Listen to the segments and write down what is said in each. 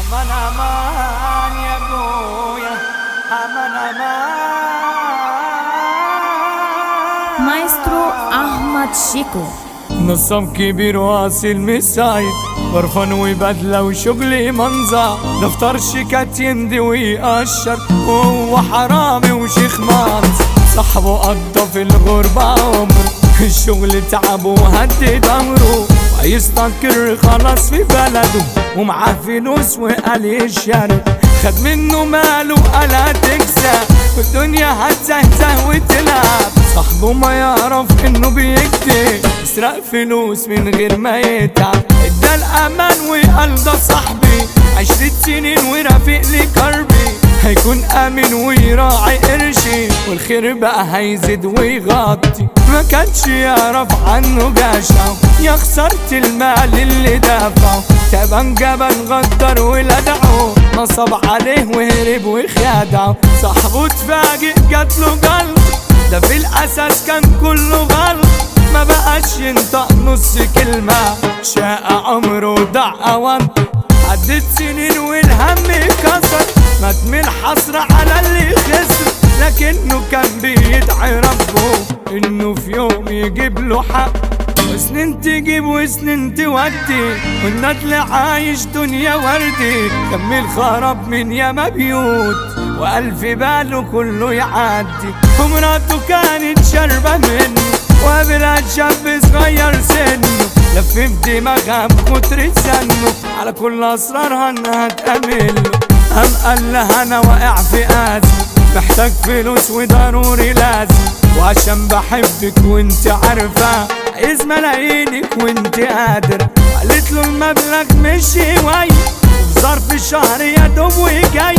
امان امان يا ابويا امان امان مايسترو أحمد شيكو نصام كبير واصل مسايد برفان وبدلة وشغلي منظر دفتر شيكات يمضي ويقشر وهو حرامي وشيخ مانس صاحبه قضى في الغربة عمره الشغل تعبه وهدي ضهره ويستقر خلاص في بلده ومعاه فلوس وقال يشارك خد منه ماله وقال هتكسب والدنيا هتزهزه وتلعب صاحبه ما يعرف انه بيكتب يسرق فلوس من غير ما يتعب ادى الامان وقال ده صاحبي عشرة سنين ورافق لي كربي هيكون امن ويراعي قرشي والخير بقى هيزيد ويغطي ما كانش يعرف عنه جشعه يا خسرت المال اللي دفعه تبان جبل غدر ولدعه نصب عليه وهرب وخدعه صاحبه اتفاجئ جاتله جلط ده في الاساس كان كله غلط ما بقاش ينطق نص كلمة شاء عمره ضاع اوام عدت سنين والهم كسر مات من الحسرة على اللي خسر لكنه كان بيدعي ربه انه في يوم يجيب له حق وسنين تجيب وسنين تودي والندل عايش دنيا وردي كمل خراب من ياما بيوت وألف باله كله يعدي ومراته كانت شاربة منه وقابلها شاب صغير سنه لف في دماغها بكتر سنه على كل أسرارها إنها تقابله قام قال لها أنا واقع في أزمة محتاج فلوس وضروري لازم وعشان بحبك وانت عارفة عايز ملايينك وانت قادرة قالت له المبلغ مش هواية وفي ظرف شهر يا دوب وجاي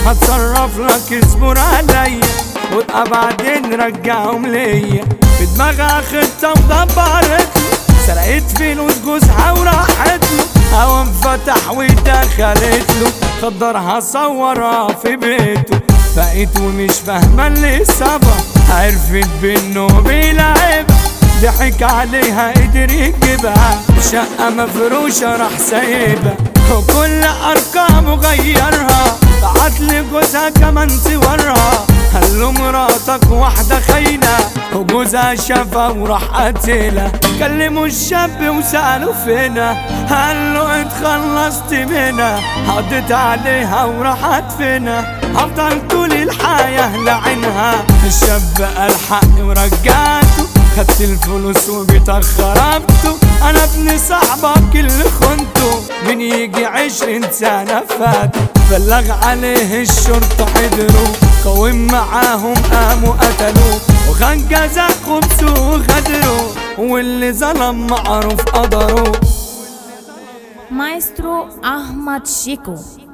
هتصرف لك اصبر عليا وابقى بعدين رجعهم ليا في دماغها خطة ودبرت له سرقت فلوس جوزها وراحت له هوا انفتح ودخلت له خدرها صورها في بيته بقيت ومش فاهمة اللي سابها عرفت بانه بيلعبها ضحك عليها قدر يجيبها شقة مفروشة راح سايبها وكل أرقامه غيرها بعت لجوزها كمان صورها قال له مراتك واحدة خاينة وجوزها شافها وراح قتلها كلموا الشاب وسألوا فينا قال له اتخلصت منها حطيت عليها وراحت فينا هفضل طول الحياة لعنها الشاب قال حقي ورجعته خدت الفلوس وبيتك خربته انا ابن صاحبك اللي خنته من يجي عشرين سنة فات بلغ عليه الشرطة حضروا قوم معاهم قاموا قتلوه وخان جزاء خبزه وغدره واللي ظلم معروف قدره مايسترو أحمد شيكو